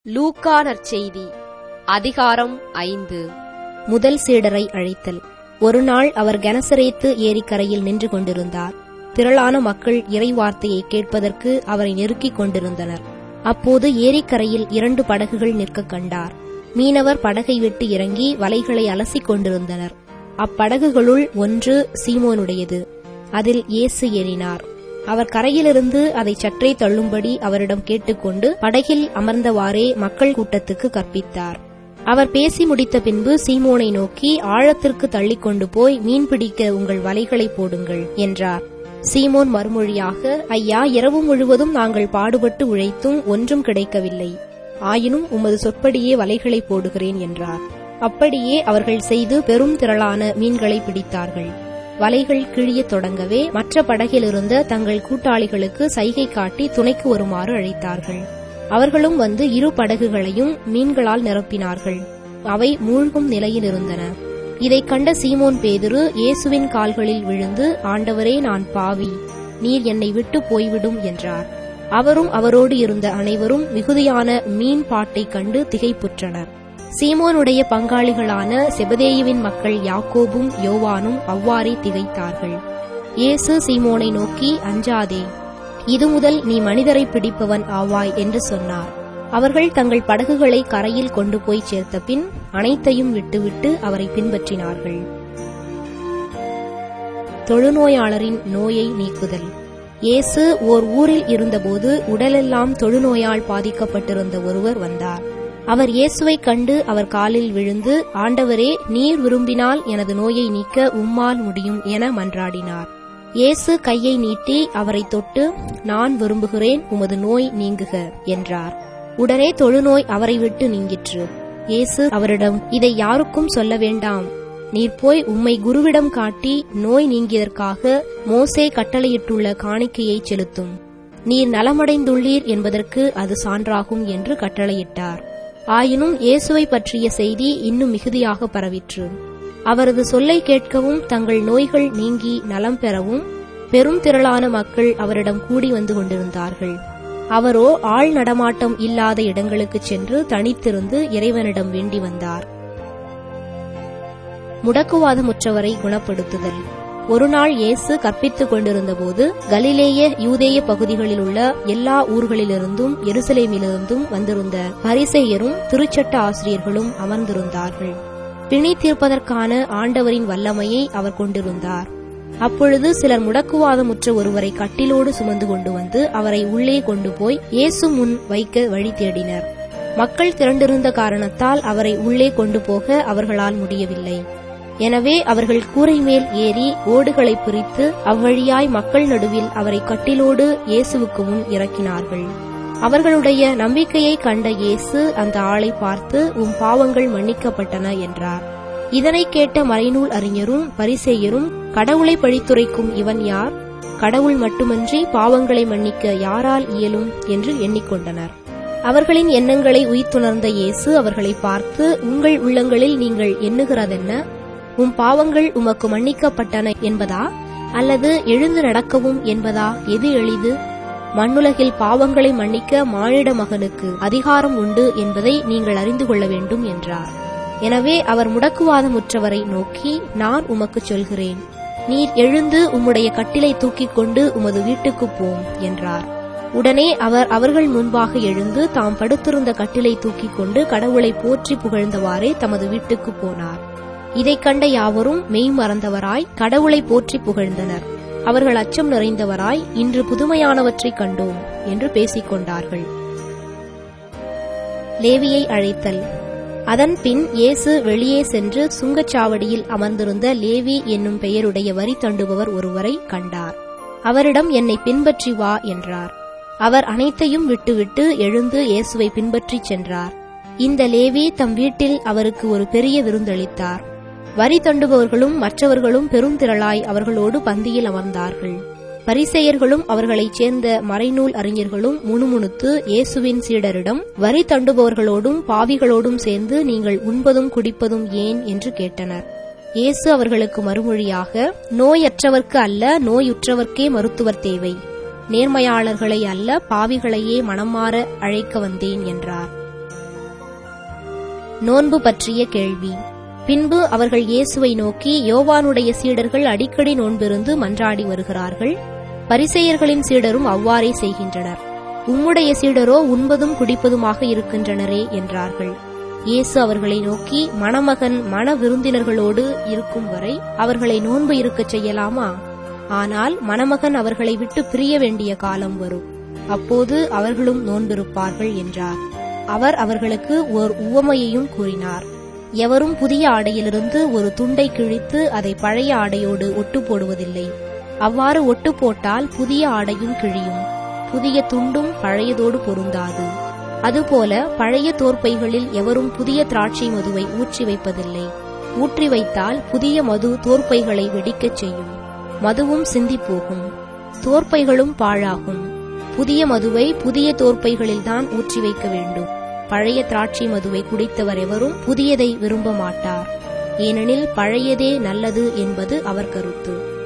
லூக்கா நற்செய்தி அதிகாரம் ஐந்து முதல் சீடரை அழைத்தல் ஒருநாள் அவர் கெனசரேத்து ஏரிக்கரையில் நின்று கொண்டிருந்தார் திரளான மக்கள் இறைவார்த்தையை கேட்பதற்கு அவரை நெருக்கிக் கொண்டிருந்தனர் அப்போது ஏரிக்கரையில் இரண்டு படகுகள் நிற்கக் கண்டார் மீனவர் படகை விட்டு இறங்கி வலைகளை அலசிக் கொண்டிருந்தனர் அப்படகுகளுள் ஒன்று சீமோனுடையது அதில் இயேசு ஏறினார் அவர் கரையிலிருந்து அதை சற்றே தள்ளும்படி அவரிடம் கேட்டுக்கொண்டு படகில் அமர்ந்தவாறே மக்கள் கூட்டத்துக்கு கற்பித்தார் அவர் பேசி முடித்த பின்பு சீமோனை நோக்கி ஆழத்திற்கு தள்ளிக்கொண்டு போய் மீன் பிடிக்க உங்கள் வலைகளை போடுங்கள் என்றார் சீமோன் மறுமொழியாக ஐயா இரவு முழுவதும் நாங்கள் பாடுபட்டு உழைத்தும் ஒன்றும் கிடைக்கவில்லை ஆயினும் உமது சொற்படியே வலைகளை போடுகிறேன் என்றார் அப்படியே அவர்கள் செய்து பெரும் திரளான மீன்களை பிடித்தார்கள் வலைகள் கிழியத் தொடங்கவே மற்ற படகில் இருந்த தங்கள் கூட்டாளிகளுக்கு சைகை காட்டி துணைக்கு வருமாறு அழைத்தார்கள் அவர்களும் வந்து இரு படகுகளையும் மீன்களால் நிரப்பினார்கள் அவை மூழ்கும் நிலையில் இருந்தன இதைக் கண்ட சீமோன் பேதுரு இயேசுவின் கால்களில் விழுந்து ஆண்டவரே நான் பாவி நீர் என்னை விட்டு போய்விடும் என்றார் அவரும் அவரோடு இருந்த அனைவரும் மிகுதியான மீன் பாட்டைக் கண்டு திகைப்புற்றனர் சீமோனுடைய பங்காளிகளான செபதேயுவின் மக்கள் யாக்கோபும் யோவானும் அவ்வாறே திகைத்தார்கள் இயேசு சீமோனை நோக்கி அஞ்சாதே இது முதல் நீ மனிதரை பிடிப்பவன் ஆவாய் என்று சொன்னார் அவர்கள் தங்கள் படகுகளை கரையில் கொண்டு போய் சேர்த்த பின் அனைத்தையும் விட்டுவிட்டு அவரை பின்பற்றினார்கள் தொழுநோயாளரின் நோயை நீக்குதல் இயேசு ஓர் ஊரில் இருந்தபோது உடலெல்லாம் தொழுநோயால் பாதிக்கப்பட்டிருந்த ஒருவர் வந்தார் அவர் இயேசுவை கண்டு அவர் காலில் விழுந்து ஆண்டவரே நீர் விரும்பினால் எனது நோயை நீக்க உம்மால் முடியும் என மன்றாடினார் இயேசு கையை நீட்டி அவரை தொட்டு நான் விரும்புகிறேன் உமது நோய் நீங்குக என்றார் உடனே தொழுநோய் அவரை விட்டு நீங்கிற்று இயேசு அவரிடம் இதை யாருக்கும் சொல்ல வேண்டாம் நீர் போய் உம்மை குருவிடம் காட்டி நோய் நீங்கியதற்காக மோசே கட்டளையிட்டுள்ள காணிக்கையை செலுத்தும் நீர் நலமடைந்துள்ளீர் என்பதற்கு அது சான்றாகும் என்று கட்டளையிட்டார் ஆயினும் இயேசுவை பற்றிய செய்தி இன்னும் மிகுதியாக பரவிற்று அவரது சொல்லை கேட்கவும் தங்கள் நோய்கள் நீங்கி நலம் பெறவும் பெரும் திரளான மக்கள் அவரிடம் கூடி வந்து கொண்டிருந்தார்கள் அவரோ ஆள் நடமாட்டம் இல்லாத இடங்களுக்குச் சென்று தனித்திருந்து இறைவனிடம் வேண்டி வந்தார் முடக்குவாதமுற்றவரை குணப்படுத்துதல் ஒருநாள் இயேசு கற்பித்துக் கொண்டிருந்தபோது கலிலேய யூதேய பகுதிகளில் உள்ள எல்லா ஊர்களிலிருந்தும் எருசலேமிலிருந்தும் வந்திருந்த பரிசெயரும் திருச்சட்ட ஆசிரியர்களும் அமர்ந்திருந்தார்கள் பிணி தீர்ப்பதற்கான ஆண்டவரின் வல்லமையை அவர் கொண்டிருந்தார் அப்பொழுது சிலர் முடக்குவாதமுற்ற ஒருவரை கட்டிலோடு சுமந்து கொண்டு வந்து அவரை உள்ளே கொண்டு போய் இயேசு முன் வைக்க வழி தேடினர் மக்கள் திரண்டிருந்த காரணத்தால் அவரை உள்ளே கொண்டு போக அவர்களால் முடியவில்லை எனவே அவர்கள் கூரை மேல் ஏறி ஓடுகளை பிரித்து அவ்வழியாய் மக்கள் நடுவில் அவரை கட்டிலோடு இயேசுவுக்கு முன் இறக்கினார்கள் அவர்களுடைய நம்பிக்கையை கண்ட இயேசு அந்த ஆளை பார்த்து உம் பாவங்கள் மன்னிக்கப்பட்டன என்றார் இதனை கேட்ட மறைநூல் அறிஞரும் பரிசேயரும் கடவுளை பழித்துரைக்கும் இவன் யார் கடவுள் மட்டுமன்றி பாவங்களை மன்னிக்க யாரால் இயலும் என்று எண்ணிக்கொண்டனர் அவர்களின் எண்ணங்களை உய்த்துணர்ந்த இயேசு அவர்களை பார்த்து உங்கள் உள்ளங்களில் நீங்கள் எண்ணுகிறதென்ன உம் பாவங்கள் உமக்கு மன்னிக்கப்பட்டன என்பதா அல்லது எழுந்து நடக்கவும் என்பதா எது எளிது மண்ணுலகில் பாவங்களை மன்னிக்க மானிட மகனுக்கு அதிகாரம் உண்டு என்பதை நீங்கள் அறிந்து கொள்ள வேண்டும் என்றார் எனவே அவர் முடக்குவாதமுற்றவரை நோக்கி நான் உமக்கு சொல்கிறேன் நீர் எழுந்து உம்முடைய கட்டிலை தூக்கிக் கொண்டு உமது வீட்டுக்கு போம் என்றார் உடனே அவர் அவர்கள் முன்பாக எழுந்து தாம் படுத்திருந்த கட்டிலை தூக்கிக் கொண்டு கடவுளை போற்றி புகழ்ந்தவாறே தமது வீட்டுக்கு போனார் இதைக் கண்ட யாவரும் மெய் மறந்தவராய் கடவுளை போற்றி புகழ்ந்தனர் அவர்கள் அச்சம் நிறைந்தவராய் இன்று புதுமையானவற்றைக் கண்டோம் என்று பேசிக் கொண்டார்கள் லேவியை அழைத்தல் அதன் பின் இயேசு வெளியே சென்று சுங்கச்சாவடியில் அமர்ந்திருந்த லேவி என்னும் பெயருடைய வரி தண்டுபவர் ஒருவரை கண்டார் அவரிடம் என்னை பின்பற்றி வா என்றார் அவர் அனைத்தையும் விட்டுவிட்டு எழுந்து இயேசுவை பின்பற்றிச் சென்றார் இந்த லேவி தம் வீட்டில் அவருக்கு ஒரு பெரிய விருந்தளித்தார் வரி தண்டுபவர்களும் மற்றவர்களும் பெருந்திரளாய் அவர்களோடு பந்தியில் அமர்ந்தார்கள் பரிசெயர்களும் அவர்களைச் சேர்ந்த மறைநூல் அறிஞர்களும் முணுமுணுத்து இயேசுவின் சீடரிடம் வரி தண்டுபவர்களோடும் பாவிகளோடும் சேர்ந்து நீங்கள் உண்பதும் குடிப்பதும் ஏன் என்று கேட்டனர் இயேசு அவர்களுக்கு மறுமொழியாக நோயற்றவர்க்கு அல்ல நோயுற்றவர்க்கே மருத்துவர் தேவை நேர்மையாளர்களை அல்ல பாவிகளையே மனமாற அழைக்க வந்தேன் என்றார் நோன்பு பற்றிய கேள்வி பின்பு அவர்கள் இயேசுவை நோக்கி யோவானுடைய சீடர்கள் அடிக்கடி நோன்பிருந்து மன்றாடி வருகிறார்கள் பரிசெயர்களின் சீடரும் அவ்வாறே செய்கின்றனர் உம்முடைய சீடரோ உண்பதும் குடிப்பதுமாக இருக்கின்றனரே என்றார்கள் இயேசு அவர்களை நோக்கி மணமகன் மண விருந்தினர்களோடு இருக்கும் வரை அவர்களை நோன்பு இருக்கச் செய்யலாமா ஆனால் மணமகன் அவர்களை விட்டு பிரிய வேண்டிய காலம் வரும் அப்போது அவர்களும் நோன்பிருப்பார்கள் என்றார் அவர் அவர்களுக்கு ஓர் உவமையையும் கூறினார் எவரும் புதிய ஆடையிலிருந்து ஒரு துண்டை கிழித்து அதை பழைய ஆடையோடு ஒட்டு போடுவதில்லை அவ்வாறு ஒட்டு போட்டால் புதிய ஆடையும் கிழியும் புதிய துண்டும் பழையதோடு பொருந்தாது அதுபோல பழைய தோற்பைகளில் எவரும் புதிய திராட்சை மதுவை ஊற்றி வைப்பதில்லை ஊற்றி வைத்தால் புதிய மது தோற்பைகளை வெடிக்கச் செய்யும் மதுவும் சிந்திப் போகும் தோற்பைகளும் பாழாகும் புதிய மதுவை புதிய தோற்பைகளில்தான் ஊற்றி வைக்க வேண்டும் பழைய திராட்சை மதுவை குடித்தவர் எவரும் புதியதை விரும்ப மாட்டார் ஏனெனில் பழையதே நல்லது என்பது அவர் கருத்து